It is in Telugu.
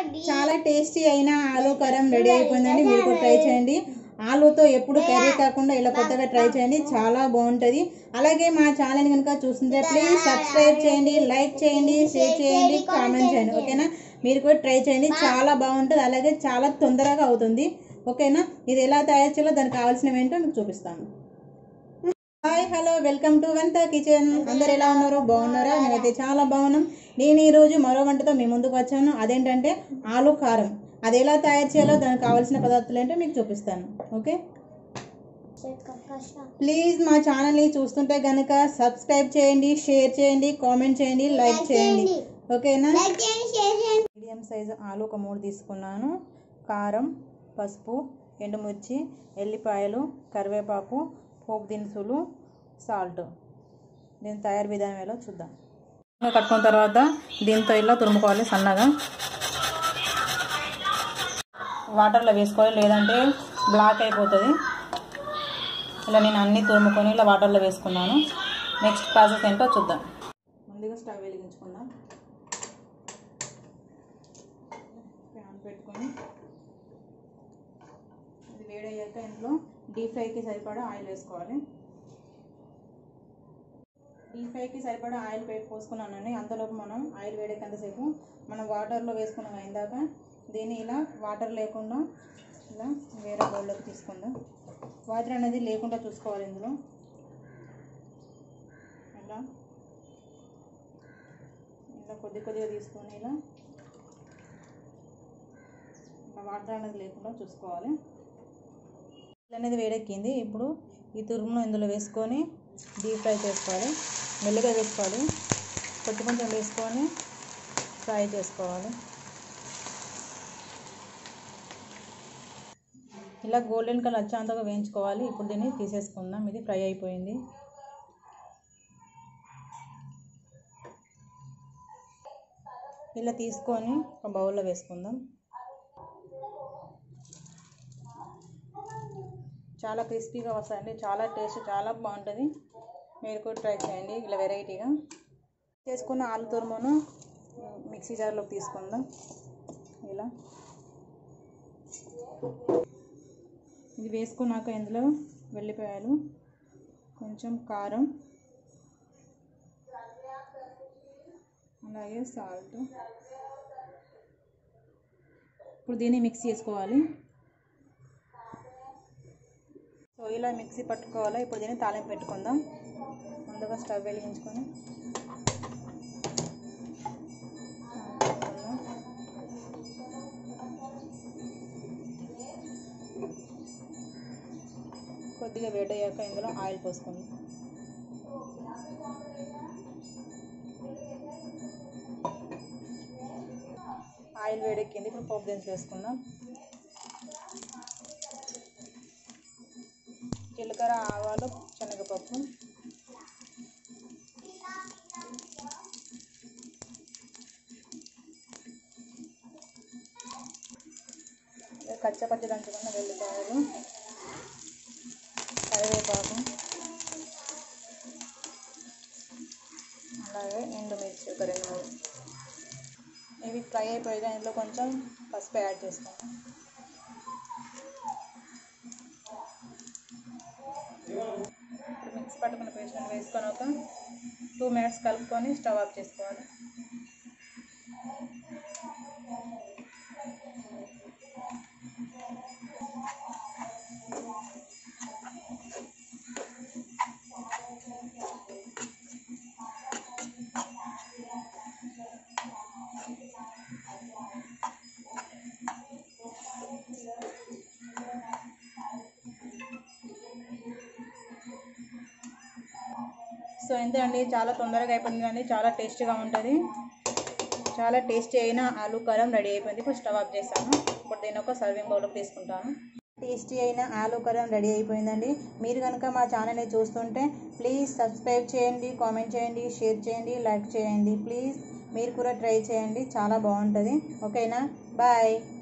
చాలా టేస్టీ అయిన ఆలు కరం రెడీ అయిపోయిందండి మీరు కూడా ట్రై చేయండి ఆలుతో ఎప్పుడు కర్రీ కాకుండా ఇలా కొత్తగా ట్రై చేయండి చాలా బాగుంటుంది అలాగే మా ఛానల్ కనుక చూస్తుంటే ప్లీజ్ సబ్స్క్రైబ్ చేయండి లైక్ చేయండి షేర్ చేయండి కామెంట్ చేయండి ఓకేనా మీరు కూడా ట్రై చేయండి చాలా బాగుంటుంది అలాగే చాలా తొందరగా అవుతుంది ఓకేనా ఇది ఎలా తయారు చేయాలో దానికి కావాల్సినవి ఏంటో మీకు చూపిస్తాను hi hello welcome to Vanitha kitchen అందరు ఎలా ఉన్నారు బాగున్నారా మేమైతే చాలా బాగున్నాం నేను ఈరోజు మరో వంటతో మీ ముందుకు వచ్చాను అదేంటంటే ఆలు కారం అది ఎలా తయారు చేయాలో దానికి కావాల్సిన పదార్థాలు ఏంటో మీకు చూపిస్తాను ఓకే ప్లీజ్ మా ఛానల్ని చూస్తుంటే కనుక సబ్స్క్రైబ్ చేయండి షేర్ చేయండి కామెంట్ చేయండి లైక్ చేయండి ఓకేనా మీడియం సైజు ఆలు ఒక మూడు తీసుకున్నాను కారం పసుపు ఎండుమిర్చి ఎల్లిపాయలు కరివేపాకు పోపు దినుసులు సాల్ట్ దీని తయారు విధానం ఎలా చూద్దాం కట్టుకున్న తర్వాత దీంతో ఇలా తురుముకోవాలి సన్నగా వాటర్లో వేసుకోవాలి లేదంటే బ్లాక్ అయిపోతుంది ఇలా నేను అన్నీ తురుముకొని ఇలా వాటర్లో వేసుకున్నాను నెక్స్ట్ ప్రాసెస్ ఏంటో చూద్దాం ముందుగా స్టవ్ వెలిగించుకుందాం ప్యాన్ పెట్టుకొని ఇది వేడయ్యాక ఇందులో డీప్ ఫ్రైకి సరిపడా ఆయిల్ వేసుకోవాలి డీప్ ఫ్రైకి సరిపడా ఆయిల్ పెట్టి పోసుకున్నానండి అంతలోపు మనం ఆయిల్ వేడేకంతసేపు మనం వాటర్లో వేసుకున్నాం ఇందాక దీన్ని ఇలా వాటర్ లేకుండా ఇలా వేరే బౌల్లోకి తీసుకుందాం వాటర్ అనేది లేకుండా చూసుకోవాలి ఇందులో ఇలా ఇలా కొద్ది కొద్దిగా తీసుకొని ఇలా ఇలా వాటర్ అనేది లేకుండా చూసుకోవాలి అనేది వేడెక్కింది ఇప్పుడు ఈ తురుమును ఇందులో వేసుకొని డీప్ ఫ్రై చేసుకోవాలి మెల్లిగా వేసుకోవాలి కొంచెం కొంచెం వేసుకొని ఫ్రై చేసుకోవాలి ఇలా గోల్డెన్ కలర్ వచ్చేంతగా వేయించుకోవాలి ఇప్పుడు దీన్ని తీసేసుకుందాం ఇది ఫ్రై అయిపోయింది ఇలా తీసుకొని ఒక బౌల్లో వేసుకుందాం చాలా క్రిస్పీగా వస్తాయండి చాలా టేస్ట్ చాలా బాగుంటుంది మీరు కూడా ట్రై చేయండి ఇలా వెరైటీగా చేసుకున్న ఆలు తురుమును మిక్సీ జార్లోకి తీసుకుందాం ఇలా ఇది వేసుకున్నాక ఇందులో వెల్లిపాయలు కొంచెం కారం అలాగే సాల్ట్ ఇప్పుడు దీన్ని మిక్స్ చేసుకోవాలి సో ఇలా మిక్సీ పట్టుకోవాలి ఇప్పుడు దీన్ని తాలింపు పెట్టుకుందాం ముందుగా స్టవ్ వెలిగించుకొని కొద్దిగా వేడయ్యాక ఇందులో ఆయిల్ పోసుకుందాం ఆయిల్ వేడెక్కింది ఇప్పుడు పోపు దినుసులు వేసుకుందాం జీలకర్ర ఆవాలు శనగపప్పు కచ్చ పచ్చి దంచుకున్న వెల్లిపాయలు కరివేపాకు అలాగే ఎండుమిర్చి ఒక రెండు మూడు ఇవి ఫ్రై అయిపోయిగా ఇందులో కొంచెం పసుపు యాడ్ చేస్తాను మిక్స్ పట్టుకున్న పేస్ట్ వేసుకొని ఒక టూ మినిట్స్ కలుపుకొని స్టవ్ ఆఫ్ చేసుకోవాలి సో ఇంతే అండి చాలా తొందరగా అయిపోయింది అండి చాలా టేస్టీగా ఉంటుంది చాలా టేస్టీ అయిన ఆలు కారం రెడీ అయిపోయింది ఇప్పుడు స్టవ్ ఆఫ్ చేస్తాను ఇప్పుడు దీని ఒక సర్వింగ్ బౌల్లోకి తీసుకుంటాను టేస్టీ అయిన ఆలు కారం రెడీ అయిపోయిందండి మీరు కనుక మా ఛానల్ని చూస్తుంటే ప్లీజ్ సబ్స్క్రైబ్ చేయండి కామెంట్ చేయండి షేర్ చేయండి లైక్ చేయండి ప్లీజ్ మీరు కూడా ట్రై చేయండి చాలా బాగుంటుంది ఓకేనా బాయ్